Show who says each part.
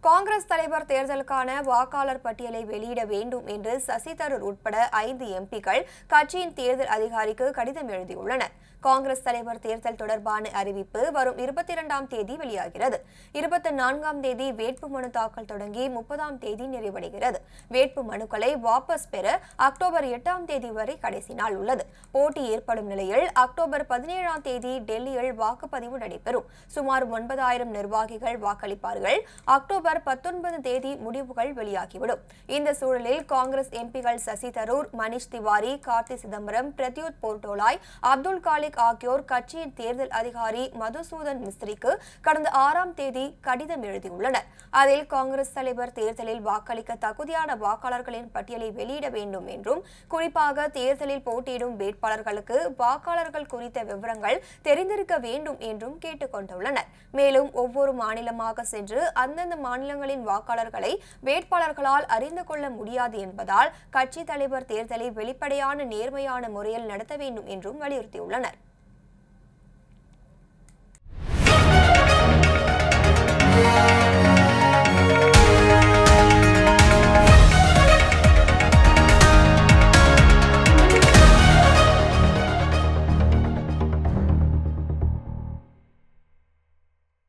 Speaker 1: காங்கிரஸ் தலைவர் தேர்தலுக்கான வாக்காளர் பட்டியலை வெளியிட வேண்டும் என்று சசி தரூர் உட்பட ஐந்து எம்பிக்கள் கட்சியின் தேர்தல் அதிகாரிக்கு கடிதம் எழுதியுள்ளனர் காங்கிரஸ் தலைவர் தேர்தல் தொடர்பான அறிவிப்பு வரும் இருபத்தி இரண்டாம் தேதி வெளியாகிறது இருபத்தி நான்காம் தேதி வேட்புமனு தாக்கல் தொடங்கி முப்பதாம் தேதி நிறைவடைகிறது வேட்பு மனுக்களை வாபஸ் பெற அக்டோபர் எட்டாம் தேதி வரை கடைசி நாள் உள்ளது போட்டி ஏற்படும் நிலையில் அக்டோபர் பதினேழாம் தேதி டெல்லியில் வாக்குப்பதிவு நடைபெறும் சுமார் ஒன்பதாயிரம் நிர்வாகிகள் வாக்களிப்பார்கள் அக்டோபர் பத்தொன்பது தேதி முடிவுகள் வெளியாகிவிடும் இந்த சூழலில் காங்கிரஸ் எம்பிகள் சசி தரூர் மணிஷ் திவாரி கார்த்தி சிதம்பரம் பிரத்யுத் போர்டோலாய் அப்துல் காலிக் ஆகியோர் கட்சியின் தேர்தல் அதிகாரி மதுசூதன் மிஸ்ரிக்கு கடந்த ஆறாம் தேதி கடிதம் எழுதியுள்ளனர் அதில் காங்கிரஸ் தலைவர் தேர்தலில் வாக்களிக்க தகுதியான வாக்காளர்களின் பட்டியலை வெளியிட வேண்டும் என்றும் குறிப்பாக தேர்தலில் போட்டியிடும் வேட்பாளர்களுக்கு வாக்காளர்கள் குறித்த விவரங்கள் தெரிந்திருக்க வேண்டும் என்றும் கேட்டுக் கொண்டுள்ளனர் மேலும் ஒவ்வொரு மாநிலமாக சென்று அந்தந்த மாநிலங்களின் வாக்காளர்களை வேட்பாளர்களால் அறிந்து கொள்ள முடியாது என்பதால் கட்சி தலைவர் தேர்தலை வெளிப்படையான நேர்மையான முறையில் நடத்த வேண்டும் என்றும் வலியுறுத்தியுள்ளனர்